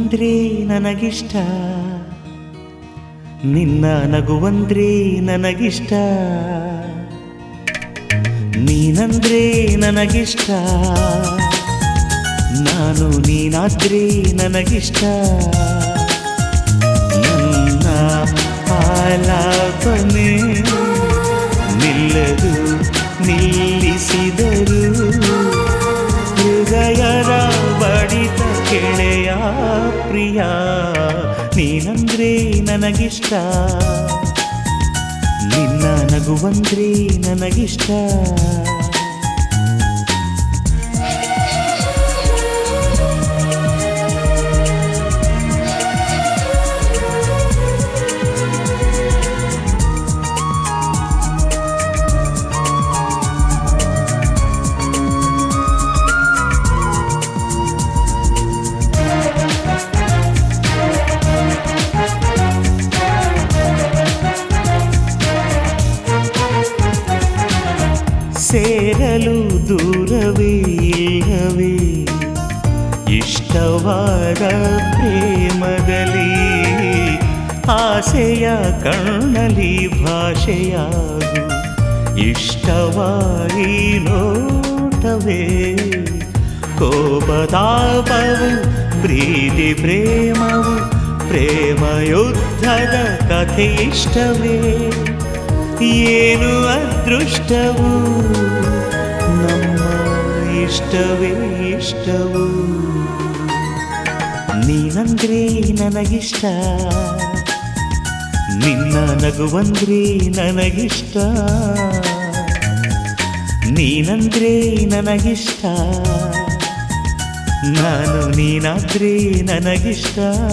ನೀನಂದ್ರೆ ನನಗಿಷ್ಟ ನಿನ್ನ ನಗುವಂದ್ರೆ ನನಗಿಷ್ಟ ನೀನಂದ್ರೆ ನನಗಿಷ್ಟ ನಾನು ನೀನಾದ್ರೆ ನನಗಿಷ್ಟ ನನ್ನ ಆಲಾಪನೆ ನಿಲ್ಲದು ನಿಲ್ಲಿಸಿದರು ಹೃದಯದ ಬಡಿತ ಕೆಳೆಯ ಪ್ರಿಯ ನೀನಂದ್ರೆ ನನಗಿಷ್ಟ ನಿನ್ನ ನಗುವಂದ್ರೆ ನನಗಿಷ್ಟ ಸೇರಲು ದೂರವೇ ಇಲ್ಲವೇ ಇಷ್ಟವಾದ ಪ್ರೇಮದಲ್ಲಿ ಆಸೆಯ ಕಣ್ಣಲ್ಲಿ ಭಾಷೆಯಾಗು ಇಷ್ಟವಾಗಿ ನೋಟವೇ ಕೋಪತಾಪವು ಪ್ರೀತಿ ಪ್ರೇಮವು ಪ್ರೇಮ ಯುದ್ಧದ ಕಥೆ ಇಷ್ಟವೇ ಏನು ಅದೃಷ್ಟವು ನಮ್ಮ ಇಷ್ಟವೇ ಇಷ್ಟವು ನೀನಂದ್ರೆ ನನಗಿಷ್ಟ ನಿನ್ನ ನಗುವಂದ್ರೆ ನನಗಿಷ್ಟ ನೀನಂದ್ರೆ ನನಗಿಷ್ಟ ನಾನು ನೀನಾದ್ರೆ ನನಗಿಷ್ಟ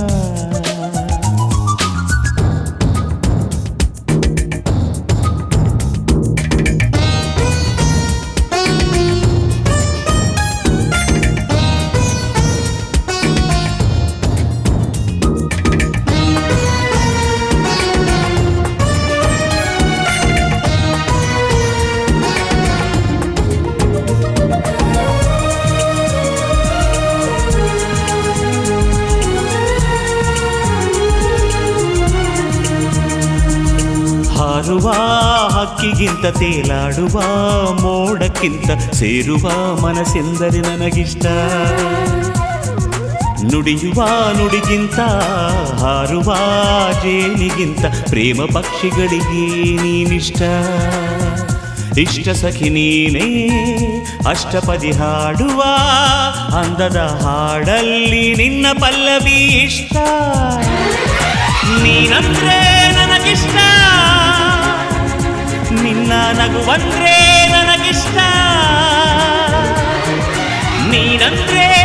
ಹಾರುವ ಹಕ್ಕಿಗಿಂತ ತೇಲಾಡುವ ಮೋಡಕ್ಕಿಂತ ಸೇರುವ ಮನಸ್ಸೆಂದರೆ ನನಗಿಷ್ಟ ನುಡಿಯುವ ನುಡಿಗಿಂತ ಹಾರುವ ಜೇನಿಗಿಂತ ಪ್ರೇಮ ಪಕ್ಷಿಗಳಿಗೆ ನೀನಿಷ್ಟ ಇಷ್ಟ ಸಖಿ ನೀನೇ ಅಷ್ಟಪದಿ ಹಾಡುವ ಅಂದದ ಹಾಡಲ್ಲಿ ನಿನ್ನ ಪಲ್ಲವಿ ಇಷ್ಟ ನೀನಂದ್ರೆ ನನಗಿಷ್ಟ ನಿನ್ನ ನಗುವಂದ್ರೆ ನನಗಿಷ್ಟ ನೀನಂದ್ರೆ